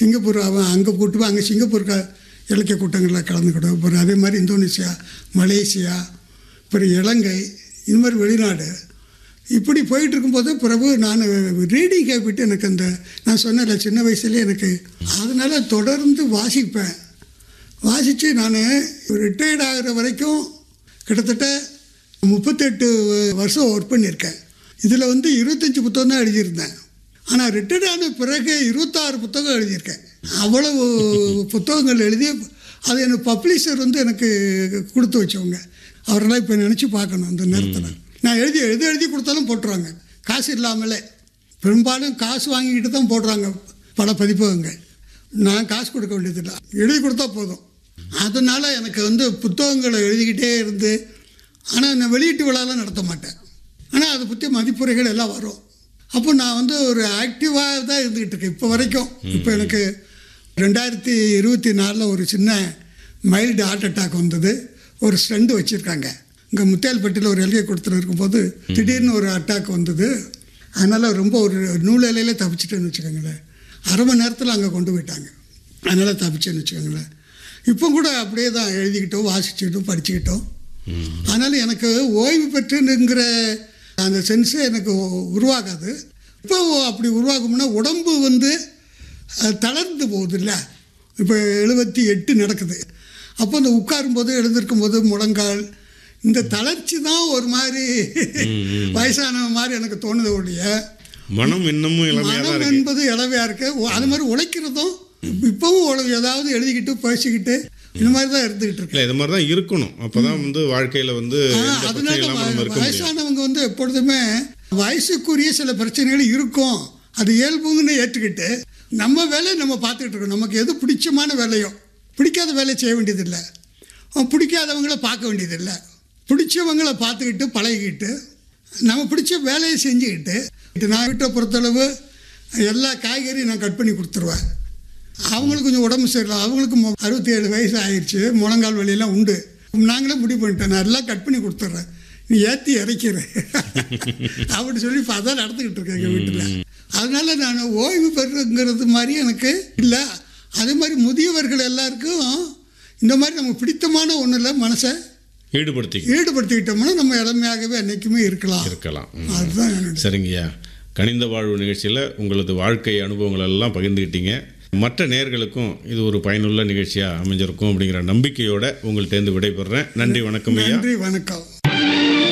Singapore அவன் அங்கே கூட்டு போய் அங்கே சிங்கப்பூர் க இலக்கிய கூட்டங்களில் கலந்துக்கிட்டோம் அப்புறம் அதே மாதிரி இந்தோனேசியா மலேசியா அப்புறம் இலங்கை இது மாதிரி வெளிநாடு இப்படி போயிட்டு இருக்கும்போது பிறகு நான் ரீடிங் ஹேபிட் எனக்கு அந்த நான் சொன்னேன்ல சின்ன வயசுலேயே எனக்கு அதனால் தொடர்ந்து வாசிப்பேன் வாசித்து நான் ரிட்டையர்ட் ஆகிற வரைக்கும் கிட்டத்தட்ட முப்பத்தெட்டு வருஷம் ஒர்க் பண்ணியிருக்கேன் இதில் வந்து இருபத்தஞ்சி புத்தகம் தான் எழுதியிருந்தேன் ஆனால் ரிட்டையர்ட் ஆன பிறகு இருபத்தாறு புத்தகம் எழுதியிருக்கேன் அவ்வளவு புத்தகங்கள் எழுதி அது எனக்கு பப்ளிஷர் வந்து எனக்கு கொடுத்து வச்சவங்க அவரெல்லாம் இப்போ நினச்சி பார்க்கணும் அந்த நேரத்தில் நான் எழுதி எது எழுதி கொடுத்தாலும் போட்டுருவாங்க காசு இல்லாமலே பெரும்பாலும் காசு வாங்கிக்கிட்டு தான் போடுறாங்க பல பதிப்பகங்கள் நான் காசு கொடுக்க வேண்டியதில்லை எழுதி கொடுத்தா போதும் அதனால் எனக்கு வந்து புத்தகங்களை எழுதிக்கிட்டே இருந்து ஆனால் நான் வெளியீட்டு விழாலாம் நடத்த மாட்டேன் ஆனால் அதை பற்றி மதிப்புரைகள் எல்லாம் வரும் அப்போ நான் வந்து ஒரு ஆக்டிவாக தான் இருந்துக்கிட்டு இருக்கேன் இப்போ வரைக்கும் இப்போ எனக்கு ரெண்டாயிரத்தி இருபத்தி நாலில் ஒரு சின்ன மைல்டு ஹார்ட் அட்டாக் வந்தது ஒரு ஸ்ட்ரெண்டு வச்சுருக்காங்க இங்கே முத்தியால்பட்டியில் ஒரு எல்கை கொடுத்துட்டு இருக்கும்போது திடீர்னு ஒரு அட்டாக் வந்தது அதனால் ரொம்ப ஒரு நூலிலையில தப்பிச்சிட்டேன்னு வச்சுக்கோங்களேன் அரை மணி நேரத்தில் அங்கே கொண்டு போயிட்டாங்க அதனால் தப்பிச்சேன்னு வச்சுக்கோங்களேன் இப்போ கூட அப்படியே தான் எழுதிக்கிட்டோம் வாசிச்சுக்கிட்டோம் படிச்சுக்கிட்டோம் அதனால் எனக்கு ஓய்வு பெற்றுங்கிற அந்த சென்ஸே எனக்கு உருவாகாது இப்போ அப்படி உருவாகும்னா உடம்பு வந்து அஹ், தளர்ந்து போகுது இல்லை இப்போ எழுபத்தி எட்டு நடக்குது அப்போ அந்த உட்காரும்போது எழுந்திருக்கும் போது முழங்கால் இந்த தளர்ச்சி தான் ஒரு மாதிரி வயசான மாதிரி எனக்கு தோணுது ஒழிய மனம் இன்னமும் இளமையாக தான் மனம் இருக்கு என்பது இளவையாக இருக்கு ஒ- அது மாதிரி உழைக்கிறதும் இப்பவும் உழ- ஏதாவது எழுதிக்கிட்டு பேசிக்கிட்டு இந்த மாதிரி தான் இருந்துகிட்டு இருக்கு இல்லை இது மாதிரி தான் இருக்கணும் அப்போ தான் வந்து வாழ்க்கையில் வந்து ஆனா, எந்த பிரச்சனையும் அதனால இல்லாமல் நம்ம வ- இருக்க முடியும் வயசானவங்க வந்து எப்பொழுதுமே வயசுக்குரிய சில பிரச்சனைகள் இருக்கும் அது இயல்புங்கன்னு ஏற்றுக்கிட்டு நம்ம வேலையை நம்ம பார்த்துக்கிட்டு இருக்கோம் நமக்கு எது பிடிச்சமான வேலையோ பிடிக்காத வேலையை செய்ய வேண்டியதில்லை அஹ் பிடிக்காதவங்கள பார்க்க வேண்டியதில்லை பிடிச்சவங்கள பார்த்துக்கிட்டு பழகிக்கிட்டு நம்ம பிடிச்ச வேலையை செஞ்சுக்கிட்டு நான் வீட்டை பொறுத்தளவு எல்லா காய்கறியும் நான் கட் பண்ணி கொடுத்துருவேன் அவங்களுக்கு கொஞ்சம் உடம்பு சரியில்லை அவங்களுக்கு மு- அறுபத்தி ஏழு வயசு ஆயிடுச்சு முழங்கால் வலியெல்லாம் உண்டு நாங்களே முடிவு பண்ணிட்டேன் நான் எல்லாம் கட் பண்ணி கொடுத்துட்றேன் நீ ஏற்றி இறைக்கிற அப்படி சொல்லி இப்போ அதான் நடந்துக்கிட்டு இருக்கேன் எங்கள் வீட்டில் அதனால நான் ஓய்வு பெறுங்கிறது மாதிரி எனக்கு இல்லை அதே மாதிரி முதியவர்கள் எல்லாருக்கும் இந்த மாதிரி நமக்கு பிடித்தமான ஒன்றில் மனசை ஈடுபடுத்திக்க ஈடுபடுத்திக்கிட்டோம்னா நம்ம இளமையாகவே என்றைக்குமே இருக்கலாம் இருக்கலாம் ம். அதுதான் என்னுடைய சரிங்கய்யா கனிந்த வாழ்வு நிகழ்ச்சியில் உங்களது வாழ்க்கை அனுபவங்கள் எல்லாம் பகிர்ந்துக்கிட்டீங்க மற்ற நேயர்களுக்கும் இது ஒரு பயனுள்ள நிகழ்ச்சியாக அமைஞ்சிருக்கும் அப்படிங்கிற நம்பிக்கையோட உங்கள்கிட்டேருந்து விடைபெறுறேன் நன்றி வணக்கம் ஐயா நன்றி வணக்கம்